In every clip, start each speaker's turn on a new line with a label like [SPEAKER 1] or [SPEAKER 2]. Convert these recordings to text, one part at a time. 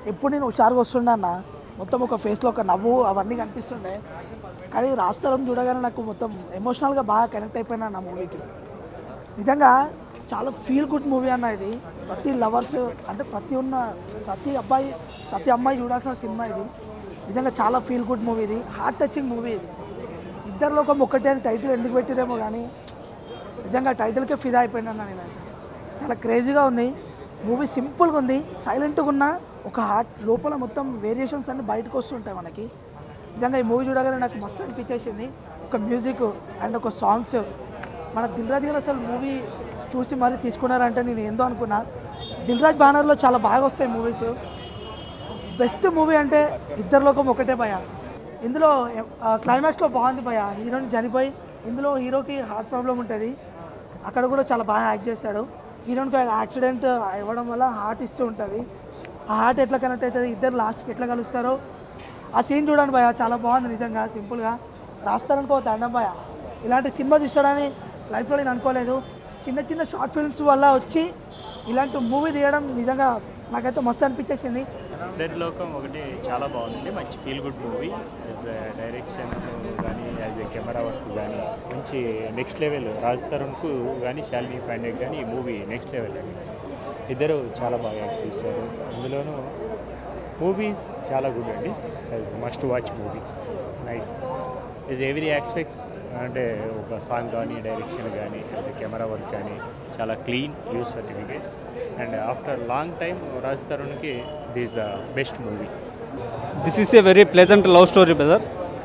[SPEAKER 1] ఎప్పుడు నేను హుషారుగా వస్తుండే అన్న మొత్తం ఒక ఫేస్లో ఒక నవ్వు అవన్నీ కనిపిస్తుండే కానీ రాస్తారం చూడగానే నాకు మొత్తం ఎమోషనల్గా బాగా కనెక్ట్ అయిపోయినా నా మూవీకి నిజంగా చాలా ఫీల్ గుడ్ మూవీ అన్న ఇది ప్రతి లవర్స్ అంటే ప్రతి ఉన్న ప్రతి అబ్బాయి ప్రతి అమ్మాయి చూడాల్సిన సినిమా ఇది నిజంగా చాలా ఫీల్ గుడ్ మూవీ ఇది హార్ట్ టచింగ్ మూవీ ఇది ఇద్దరు లోకం ఒక్కటే అని టైటిల్ ఎందుకు పెట్టిరేమో కానీ నిజంగా టైటిల్కే ఫిదా అయిపోయినా నేనైతే చాలా క్రేజీగా ఉంది మూవీ సింపుల్గా ఉంది సైలెంట్గా ఉన్న ఒక హార్ట్ లోపల మొత్తం వేరియేషన్స్ అన్ని బయటకు వస్తుంటాయి మనకి నిజంగా ఈ మూవీ చూడగానే నాకు మస్తు అనిపించేసింది ఒక మ్యూజిక్ అండ్ ఒక సాంగ్స్ మన దిల్రాజ్ గారు అసలు మూవీ చూసి మరీ తీసుకున్నారంటే నేను ఏందో అనుకున్నా దిల్రాజ్ బ్యానర్లో చాలా బాగా వస్తాయి మూవీస్ బెస్ట్ మూవీ అంటే ఇద్దరు లోకం ఒకటే భయ ఇందులో క్లైమాక్స్లో బాగుంది భయ హీరోని చనిపోయి ఇందులో హీరోకి హార్ట్ ప్రాబ్లం ఉంటుంది అక్కడ కూడా చాలా బాగా యాక్ట్ చేస్తాడు హీరోనికి యాక్సిడెంట్ ఇవ్వడం వల్ల హార్ట్ ఇస్తూ ఉంటుంది ఆ హార్ట్ ఎట్లా కనెక్ట్ అవుతుంది ఇద్దరు లాస్ట్కి ఎట్లా కలుస్తారో ఆ సీన్ చూడండి భయ చాలా బాగుంది నిజంగా సింపుల్గా రాస్తారనుకో దండం భయ ఇలాంటి సినిమా తీస్తాడని లైఫ్లో నేను అనుకోలేదు చిన్న చిన్న షార్ట్ ఫిల్మ్స్ వల్ల వచ్చి ఇలాంటి మూవీ తీయడం నిజంగా నాకైతే మస్తు అనిపించేసింది
[SPEAKER 2] ఇద్దరి లోకం ఒకటి చాలా బాగుంది మంచి feel good movie as direction కానీ యాజ్ ఎ కెమెరా వర్క్ కానీ మంచి నెక్స్ట్ లెవెల్ రాజ్ తరుణ్కు కానీ శాలిని పాండే కానీ ఈ మూవీ నెక్స్ట్ లెవెల్ ఇద్దరు చాలా బాగా యాక్ట్ చేశారు అందులోనూ మూవీస్ చాలా గుడ్ అండి as must watch movie nice is every aspects అంటే ఒక సాంగ్ కానీ డైరెక్షన్ కానీ యాజ్ ఎ కెమెరా వర్క్ కానీ చాలా clean U certificate and after long time Raj తరుణ్కి this the best movie
[SPEAKER 3] this is a very pleasant love story brother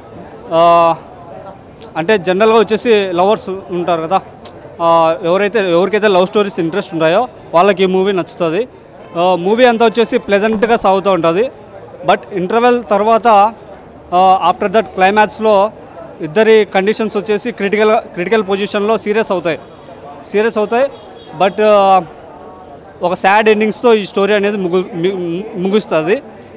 [SPEAKER 3] అంటే జనరల్గా వచ్చేసి లవర్స్ ఉంటారు కదా ఆ, ఎవరైతే ఎవరికైతే లవ్ స్టోరీస్ ఇంట్రెస్ట్ ఉంటాయో వాళ్ళకి ఈ మూవీ నచ్చుతుంది మూవీ అంతా వచ్చేసి ప్లెజెంట్గా సాగుతూ ఉంటుంది బట్ ఇంటర్వెల్ తర్వాత ఆఫ్టర్ దట్ క్లైమాక్స్లో ఇద్దరి కండిషన్స్ వచ్చేసి క్రిటికల్ క్రిటికల్ పొజిషన్లో సీరియస్ అవుతాయి సీరియస్ అవుతాయి బట్ ఒక సాడ్ ఎండింగ్స్తో ఈ స్టోరీ అనేది ముగు మి- ముగుస్తుంది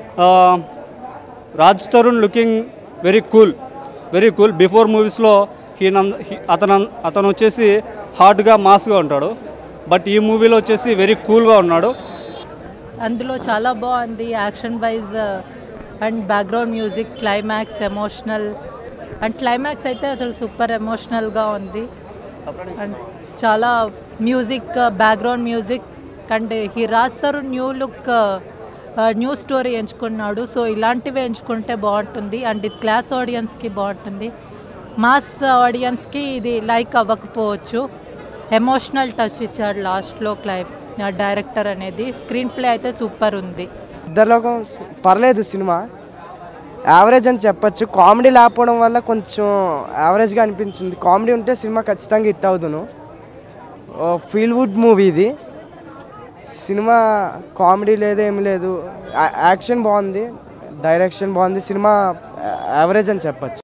[SPEAKER 3] Raj Tarun looking very cool very cool before మూవీస్లో హీ నంద హీ- అతను అతను వచ్చేసి హార్డ్గా మాస్గా ఉంటాడు బట్ ఈ మూవీలో వచ్చేసి వెరీ కూల్గా ఉన్నాడు
[SPEAKER 4] అందులో చాలా బాగుంది action wise and background music climax emotional and climax అయితే అసలు సూపర్ ఎమోషనల్గా ఉంది అండ్ చాలా music background music and he రాస్తారు న్యూ లుక్ న్యూ స్టోరీ ఎంచుకున్నాడు సో ఇలాంటివి ఎంచుకుంటే బాగుంటుంది అండ్ ఇది క్లాస్ ఆడియన్స్కి బాగుంటుంది మాస్ ఆడియన్స్కి ఇది లైక్ అవ్వకపోవచ్చు ఎమోషనల్ టచ్ ఇచ్చాడు లాస్ట్లో క్లై డైరెక్టర్ అనేది స్క్రీన్ ప్లే అయితే సూపర్ ఉంది
[SPEAKER 5] ఇద్దరిలోకం పర్లేదు సినిమా యావరేజ్ అని చెప్పొచ్చు కామెడీ లేకపోవడం వల్ల కొంచెం యావరేజ్గా అనిపించింది కామెడీ ఉంటే సినిమా ఖచ్చితంగా హిట్ అవుదును ఫీల్ వుడ్ మూవీ ఇది సినిమా కామెడీ లేదు ఏమి లేదు యా- యాక్షన్ బాగుంది డైరెక్షన్ బాగుంది సినిమా యావరేజ్ అని చెప్పొచ్చు